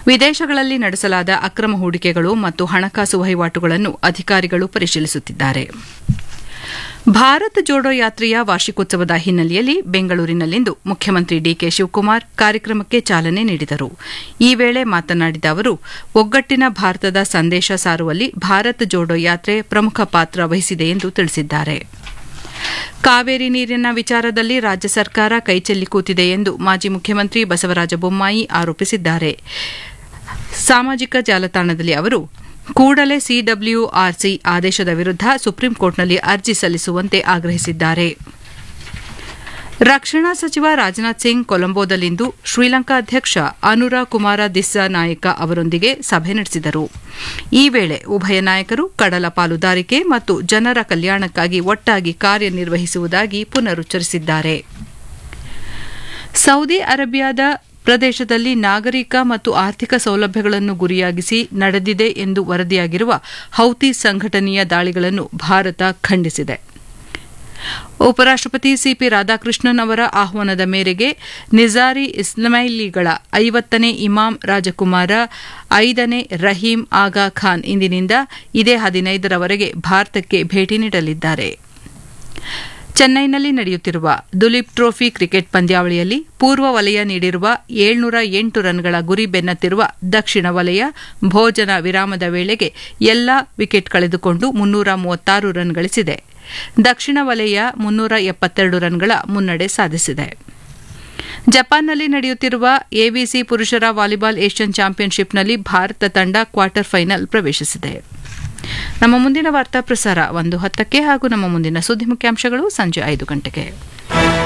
ವಿದೇಶಗಳಲ್ಲಿ ನಡೆಸಲಾದ ಅಕ್ರಮ ಹೂಡಿಕೆಗಳು ಮತ್ತು ಹಣಕಾಸು ವಹಿವಾಟುಗಳನ್ನು ಅಧಿಕಾರಿಗಳು ಪರಿಶೀಲಿಸುತ್ತಿದ್ದಾರೆ ಭಾರತ್ ಜೋಡೋ ಯಾತ್ರೆಯ ವಾರ್ಷಿಕೋತ್ಸವದ ಹಿನ್ನೆಲೆಯಲ್ಲಿ ಬೆಂಗಳೂರಿನಲ್ಲಿಂದು ಮುಖ್ಯಮಂತ್ರಿ ಡಿಕೆ ಶಿವಕುಮಾರ್ ಕಾರ್ಯಕ್ರಮಕ್ಕೆ ಚಾಲನೆ ನೀಡಿದರು ಈ ವೇಳೆ ಮಾತನಾಡಿದ ಅವರು ಒಗ್ಗಟ್ಟಿನ ಭಾರತದ ಸಂದೇಶ ಸಾರುವಲ್ಲಿ ಭಾರತ್ ಜೋಡೋ ಯಾತ್ರೆ ಪ್ರಮುಖ ಪಾತ್ರ ವಹಿಸಿದೆ ಎಂದು ತಿಳಿಸಿದ್ದಾರೆ ಕಾವೇರಿ ನೀರಿನ ವಿಚಾರದಲ್ಲಿ ರಾಜ್ಯ ಸರ್ಕಾರ ಕೈಚೆಲ್ಲಿ ಕೂತಿದೆ ಎಂದು ಮಾಜಿ ಮುಖ್ಯಮಂತ್ರಿ ಬಸವರಾಜ ಬೊಮ್ಮಾಯಿ ಆರೋಪಿಸಿದ್ದಾರೆ ಸಾಮಾಜಿಕ ಜಾಲತಾಣದಲ್ಲಿ ಅವರು ಕೂಡಲೇ ಸಿಡಬ್ಲ್ಯೂಆರ್ಸಿ ಆದೇಶದ ವಿರುದ್ಧ ಸುಪ್ರೀಂಕೋರ್ಟ್ನಲ್ಲಿ ಅರ್ಜಿ ಸಲ್ಲಿಸುವಂತೆ ಆಗ್ರಹಿಸಿದ್ದಾರೆ ರಕ್ಷಣಾ ಸಚಿವ ರಾಜನಾಥ್ ಸಿಂಗ್ ಕೊಲಂಬೋದಲ್ಲಿಂದು ಶ್ರೀಲಂಕಾ ಅಧ್ಯಕ್ಷ ಅನುರಾ ಕುಮಾರ ದಿಸ್ಸಾ ನಾಯಕ ಅವರೊಂದಿಗೆ ಸಭೆ ನಡೆಸಿದರು ಈ ವೇಳೆ ಉಭಯ ನಾಯಕರು ಕಡಲ ಪಾಲುದಾರಿಕೆ ಮತ್ತು ಜನರ ಕಲ್ಯಾಣಕ್ಕಾಗಿ ಒಟ್ಟಾಗಿ ಕಾರ್ಯನಿರ್ವಹಿಸುವುದಾಗಿ ಪುನರುಚ್ಚರಿಸಿದ್ದಾರೆ ಸೌದಿ ಅರೇಬಿಯಾದ ಪ್ರದೇಶದಲ್ಲಿ ನಾಗರಿಕ ಮತ್ತು ಆರ್ಥಿಕ ಸೌಲಭ್ಯಗಳನ್ನು ಗುರಿಯಾಗಿಸಿ ನಡೆದಿದೆ ಎಂದು ವರದಿಯಾಗಿರುವ ಹೌತಿ ಸಂಘಟನೆಯ ದಾಳಿಗಳನ್ನು ಭಾರತ ಖಂಡಿಸಿದೆ ಉಪರಾಷ್ಟಪತಿ ಸಿಪಿ ರಾಧಾಕೃಷ್ಣನ್ ಅವರ ಆಹ್ವಾನದ ಮೇರೆಗೆ ನಿಜಾರಿ ಇಸ್ಮಾಯಿಲಿಗಳ ಐವತ್ತನೇ ಇಮಾಮ್ ರಾಜಕುಮಾರ ಐದನೇ ರಹೀಂ ಆಗಾ ಖಾನ್ ಇಂದಿನಿಂದ ಇದೇ ಹದಿನೈದರವರೆಗೆ ಭಾರತಕ್ಕೆ ಭೇಟಿ ನೀಡಲಿದ್ದಾರೆ ಚೆನ್ನೈನಲ್ಲಿ ನಡೆಯುತ್ತಿರುವ ದುಲೀಪ್ ಟ್ರೋಫಿ ಕ್ರಿಕೆಟ್ ಪಂದ್ಯಾವಳಿಯಲ್ಲಿ ಪೂರ್ವ ವಲಯ ನೀಡಿರುವ ಏಳ್ನೂರ ಎಂಟು ರನ್ಗಳ ಗುರಿ ಬೆನ್ನತ್ತಿರುವ ದಕ್ಷಿಣ ವಲಯ ಭೋಜನ ವಿರಾಮದ ವೇಳೆಗೆ ಎಲ್ಲಾ ವಿಕೆಟ್ ಕಳೆದುಕೊಂಡು ಮುನ್ನೂರ ಮೂವತ್ತಾರು ರನ್ ಗಳಿಸಿದೆ ದಕ್ಷಿಣ ವಲಯ ಮುನ್ನೂರ ಎಪ್ಪತ್ತೆರಡು ರನ್ಗಳ ಮುನ್ನಡೆ ಸಾಧಿಸಿದೆ ಜಪಾನ್ನಲ್ಲಿ ನಡೆಯುತ್ತಿರುವ ಎಬಿಸಿ ಪುರುಷರ ವಾಲಿಬಾಲ್ ಏಷ್ಯನ್ ಚಾಂಪಿಯನ್ಶಿಪ್ನಲ್ಲಿ ಭಾರತ ತಂಡ ಕ್ವಾರ್ಟರ್ ಫೈನಲ್ ಪ್ರವೇಶಿಸಿದೆ ನಮ್ಮ ಮುಂದಿನ ವಾರ್ತಾ ಪ್ರಸಾರ ಒಂದು ಹತ್ತಕ್ಕೆ ಹಾಗೂ ನಮ್ಮ ಮುಂದಿನ ಸುದ್ದಿ ಮುಖ್ಯಾಂಶಗಳು ಸಂಜೆ ಐದು ಗಂಟೆಗೆ